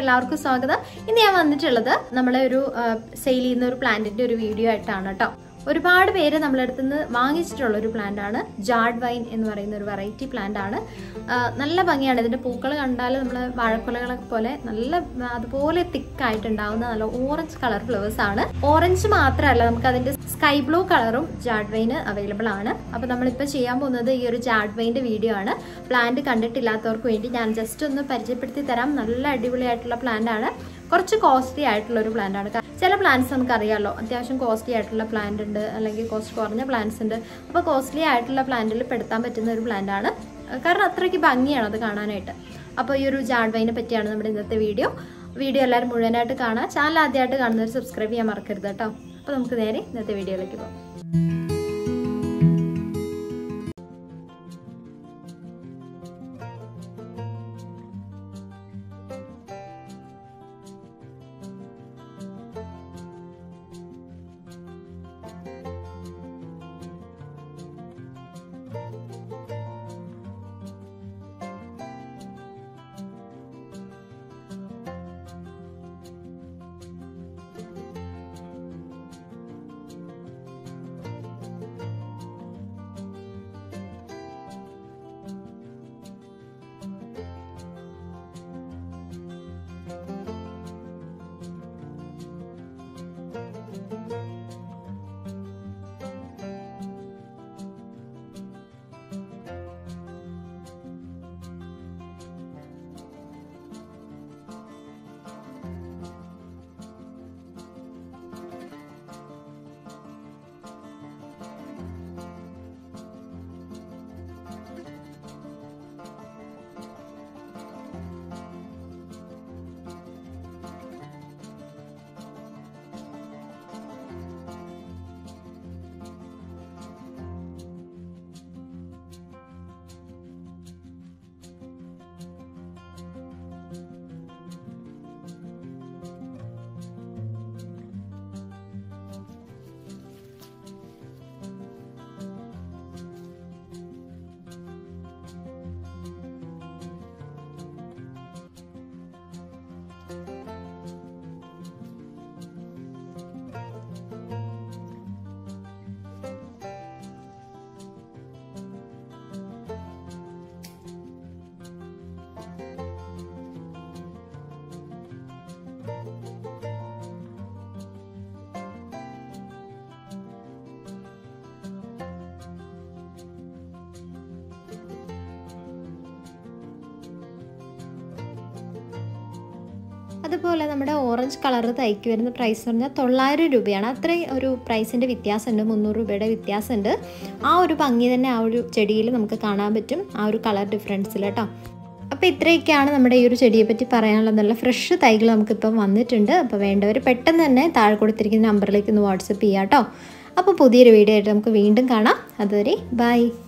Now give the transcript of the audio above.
എല്ലാവർക്കും സ്വാഗതം ഇന്ന് ഞാൻ വന്നിട്ടുള്ളത് നമ്മളെ ഒരു സെയിൽ ചെയ്യുന്ന ഒരു പ്ലാന്റിന്റെ ഒരു വീഡിയോ ആയിട്ടാണ് കേട്ടോ ഒരുപാട് പേര് നമ്മളെ അടുത്ത് നിന്ന് വാങ്ങിച്ചിട്ടുള്ള ഒരു പ്ലാന്റ് ആണ് ജാഡ് വൈൻ എന്ന് പറയുന്ന ഒരു വെറൈറ്റി പ്ലാന്റ് ആണ് ആ, നല്ല ഭംഗിയാണ് ഇതിന്റെ പൂക്കൾ കണ്ടാൽ നമ്മൾ വാഴക്കൊലകളൊക്കെ പോലെ നല്ല ആ, അതുപോലെ തിക്കായിട്ടുണ്ടാവുന്ന നല്ല ഓറഞ്ച് കളർ ഫ്ലവേഴ്സ് ആണ് ഓറഞ്ച് മാത്രമല്ല നമുക്ക് അതിന്റെ സ്കൈ ബ്ലൂ കളറും ജാഡ് വൈന് അവൈലബിൾ ആണ് അപ്പൊ നമ്മളിപ്പോൾ ചെയ്യാൻ പോകുന്നത് ഈ ഒരു ജാഡ് വൈൻ്റെ വീഡിയോ ആണ് പ്ലാന്റ് കണ്ടിട്ടില്ലാത്തവർക്ക് വേണ്ടി ഞാൻ ജസ്റ്റ് ഒന്ന് പരിചയപ്പെടുത്തി തരാം നല്ല അടിപൊളിയായിട്ടുള്ള പ്ലാന്റ് ആണ് കുറച്ച് കോസ്റ്റ്ലി ആയിട്ടുള്ള ഒരു പ്ലാന്റ് ആണ് ചില പ്ലാന്റ്സ് നമുക്കറിയാമല്ലോ അത്യാവശ്യം കോസ്റ്റ്ലി ആയിട്ടുള്ള പ്ലാന്റ് ഉണ്ട് അല്ലെങ്കിൽ കോസ്റ്റ് കുറഞ്ഞ പ്ലാന്റ്സ് ഉണ്ട് അപ്പോൾ കോസ്റ്റ്ലി ആയിട്ടുള്ള പ്ലാന്റിൽ പെടുത്താൻ പറ്റുന്ന ഒരു പ്ലാന്റ് ആണ് കാരണം അത്രയ്ക്ക് ഭംഗിയാണ് അത് കാണാനായിട്ട് അപ്പോൾ ഈ ഒരു ജാഡ് വൈനെ പറ്റിയാണ് നമ്മുടെ ഇന്നത്തെ വീഡിയോ വീഡിയോ എല്ലാവരും മുഴുവനായിട്ട് കാണാം ചാനൽ ആദ്യമായിട്ട് കാണുന്നവർ സബ്സ്ക്രൈബ് ചെയ്യാൻ മറക്കരുത് കേട്ടോ അപ്പോൾ നമുക്ക് നേരെ ഇന്നത്തെ വീഡിയോയിലേക്ക് പോകാം അതുപോലെ നമ്മുടെ ഓറഞ്ച് കളർ തൈക്ക് വരുന്ന പ്രൈസ് പറഞ്ഞാൽ തൊള്ളായിരം രൂപയാണ് അത്രയും ഒരു പ്രൈസിൻ്റെ വ്യത്യാസമുണ്ട് മുന്നൂറ് രൂപയുടെ വ്യത്യാസമുണ്ട് ആ ഒരു ഭംഗി തന്നെ ആ ഒരു ചെടിയിൽ നമുക്ക് കാണാൻ പറ്റും ആ ഒരു കളർ ഡിഫറൻസിൽ കേട്ടോ അപ്പോൾ ഇത്രയൊക്കെയാണ് നമ്മുടെ ഈ ഒരു ചെടിയെ പറ്റി പറയാനുള്ളത് നല്ല ഫ്രഷ് തൈകൾ നമുക്കിപ്പം വന്നിട്ടുണ്ട് അപ്പോൾ വേണ്ടവർ പെട്ടെന്ന് തന്നെ താഴെ കൊടുത്തിരിക്കുന്ന നമ്പറിലേക്ക് ഒന്ന് വാട്സപ്പ് ചെയ്യാം കേട്ടോ അപ്പോൾ പുതിയൊരു വീഡിയോ ആയിട്ട് നമുക്ക് വീണ്ടും കാണാം അതുവരെ ബൈ